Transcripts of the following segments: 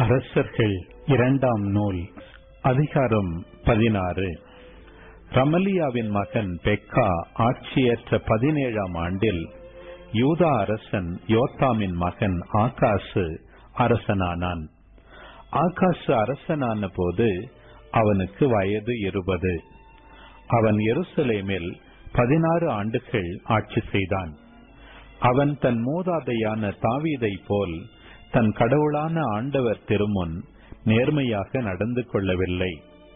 அரசர்கள் இரண்டாம் நூல் அதிகாரம் பதினாறு ரமலியாவின் மகன் பெக்கா ஆட்சியேற்ற பதினேழாம் ஆண்டில் யூதா அரசன் யோத்தாமின் மகன் ஆகாசு அரசனானான் ஆகாசு அரசனான போது அவனுக்கு வயது இருபது அவன் எருசலேமில் பதினாறு ஆண்டுகள் ஆட்சி செய்தான் அவன் தன் மூதாதையான தாவீதை போல் தன் கடவுளான ஆண்டவர் திருமுன் நேர்மையாக நடந்து கொள்ளவில்லை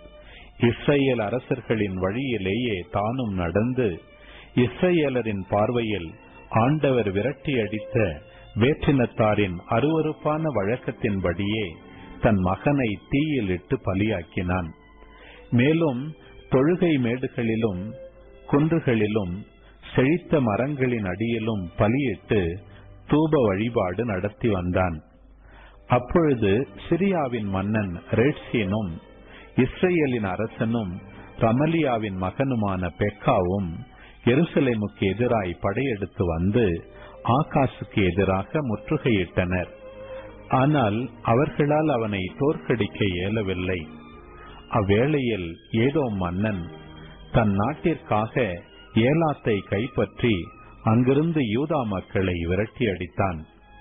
இஸ்ரேல் அரசர்களின் வழியிலேயே தானும் நடந்து இஸ்ரேலரின் பார்வையில் ஆண்டவர் விரட்டி அடித்த வேற்றினத்தாரின் அருவறுப்பான வழக்கத்தின்படியே தன் மகனை தீயிலிட்டு பலியாக்கினான் மேலும் தொழுகை மேடுகளிலும் குன்றுகளிலும் செழித்த மரங்களின் அடியிலும் பலியிட்டு தூப வழிபாடு நடத்தி வந்தான் அப்பொழுது சிரியாவின் மன்னன் ரேட்சீனும் இஸ்ரேலின் அரசனும் ரமலியாவின் மகனுமான பெக்காவும் எருசலேமுக்கு எதிராய் படையெடுத்து வந்து ஆகாசுக்கு எதிராக முற்றுகையிட்டனர் ஆனால் அவர்களால் அவனை தோற்கடிக்க இயலவில்லை அவ்வேளையில் ஏதோ மன்னன் தன் நாட்டிற்காக ஏலாத்தை கைப்பற்றி அங்கிருந்து யூதா மக்களை விரட்டி அடித்தான்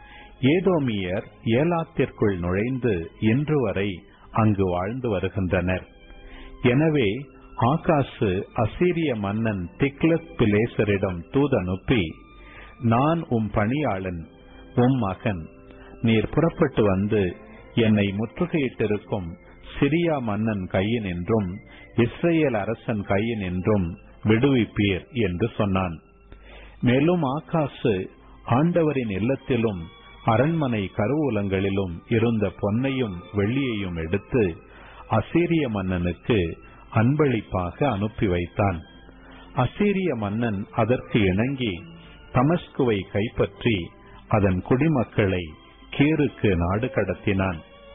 ஏதோமியர் ஏலாத்திற்குள் நுழைந்து இன்று வரை அங்கு வாழ்ந்து வருகின்றனர் எனவே ஆகாசு அசீரிய மன்னன் திக்லத் பிலேசரிடம் தூதனுப்பி நான் உம் பணியாளன் உம் மகன் நீர் புறப்பட்டு வந்து என்னை முற்றுகையிட்டிருக்கும் சிரியா மன்னன் கையின் என்றும் இஸ்ரேல் அரசன் கையின் என்றும் விடுவிப்பீர் என்று சொன்னான் மேலும் ஆகாசு ஆண்டவரின் இல்லத்திலும் அரண்மனை கருவூலங்களிலும் இருந்த பொன்னையும் வெள்ளியையும் எடுத்து அசீரிய மன்னனுக்கு அன்பளிப்பாக அனுப்பி வைத்தான் அசீரிய மன்னன் அதற்கு இணங்கி தமஸ்குவை கைப்பற்றி அதன் குடிமக்களை கீருக்கு நாடு கடத்தினான்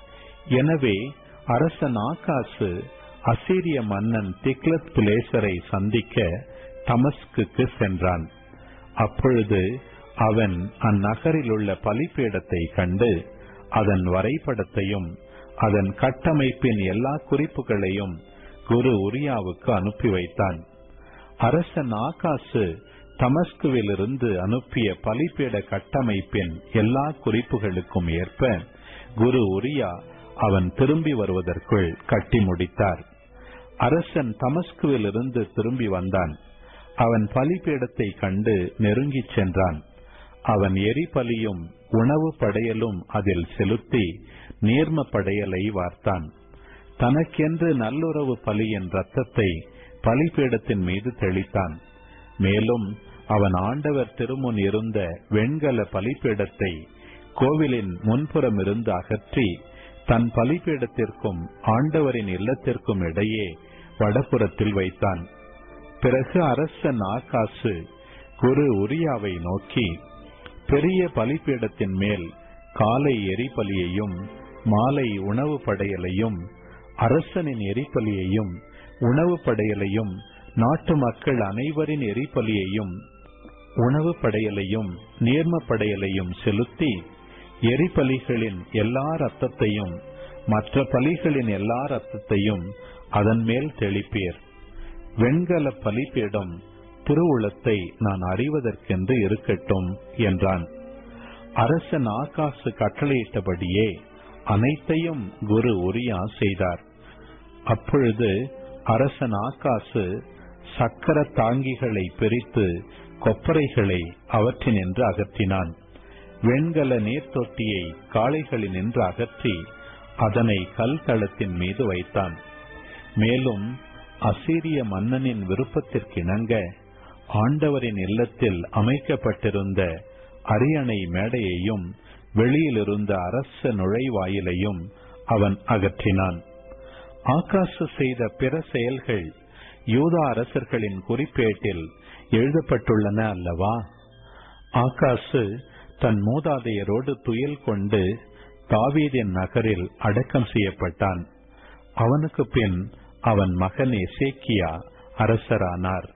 எனவே அரசன் ஆகாசு அசீரிய மன்னன் திக்லத் பிளேசரை சந்திக்க தமஸ்குக்கு சென்றான் அப்பொழுது அவன் அந்நகரில் உள்ள பலிப்பீடத்தை கண்டு அதன் வரைபடத்தையும் அதன் கட்டமைப்பின் எல்லா குறிப்புகளையும் குரு உரியாவுக்கு அனுப்பி வைத்தான் அரசன் ஆகாசு தமஸ்குவிலிருந்து அனுப்பிய பலிப்பீட கட்டமைப்பின் எல்லா குறிப்புகளுக்கும் ஏற்ப குரு உரியா அவன் திரும்பி வருவதற்குள் கட்டி முடித்தார் அரசன் தமஸ்குவிலிருந்து திரும்பி வந்தான் அவன் பலிபீடத்தை கண்டு நெருங்கிச் சென்றான் அவன் எரிபலியும் உணவு படையலும் அதில் செலுத்தி நீர்ம படையலை வார்த்தான் தனக்கென்று நல்லுறவு பலியின் ரத்தத்தை பலிபீடத்தின் மீது தெளித்தான் மேலும் அவன் ஆண்டவர் திருமுன் இருந்த வெண்கல பலிபீடத்தை கோவிலின் முன்புறம் இருந்து அகற்றி தன் பலிபீடத்திற்கும் ஆண்டவரின் இல்லத்திற்கும் இடையே வடபுறத்தில் வைத்தான் பிறகு அரசன் ஆகாசு குரு உரியாவை நோக்கி பெரிய பலிபீடத்தின் மேல் காலை எரிபலியையும் மாலை உணவு படையலையும் அரசனின் எரிபலியையும் உணவு படையலையும் நாட்டு மக்கள் அனைவரின் எரிபலியையும் உணவு படையலையும் நீர்ம படையலையும் செலுத்தி எரிபலிகளின் எல்லா ரத்தத்தையும் மற்ற பலிகளின் எல்லா ரத்தத்தையும் அதன் மேல் தெளிப்பீர் வெண்கல பலிபீடம் திருவுளத்தை நான் அறிவதற்கென்று இருக்கட்டும் என்றான் அரசன் ஆகாசு கட்டளையிட்டபடியே அனைத்தையும் குரு உரியா செய்தார் அப்பொழுது அரசன் ஆகாசு சக்கர தாங்கிகளை பிரித்து கொப்பரைகளை அவற்றினின்று அகற்றினான் வெண்கல நீர்த்தொட்டியை காளைகளினின்று அகற்றி அதனை கல் தளத்தின் மீது வைத்தான் மேலும் அசீரிய மன்னனின் விருப்பத்திற்கிணங்க ஆண்டவரின் இல்லத்தில் அமைக்கப்பட்டிருந்த அரியணை மேடையையும் வெளியிலிருந்த அரச நுழைவாயிலையும் அவன் அகற்றினான் ஆகாசு செய்த பிற செயல்கள் யூதா அரசர்களின் குறிப்பேட்டில் எழுதப்பட்டுள்ளன அல்லவா ஆகாசு தன் மூதாதையரோடு துயில் கொண்டு தாவீதின் நகரில் அடக்கம் செய்யப்பட்டான் அவனுக்கு பின் அவன் மகன் எசேக்கியா அரசரானார்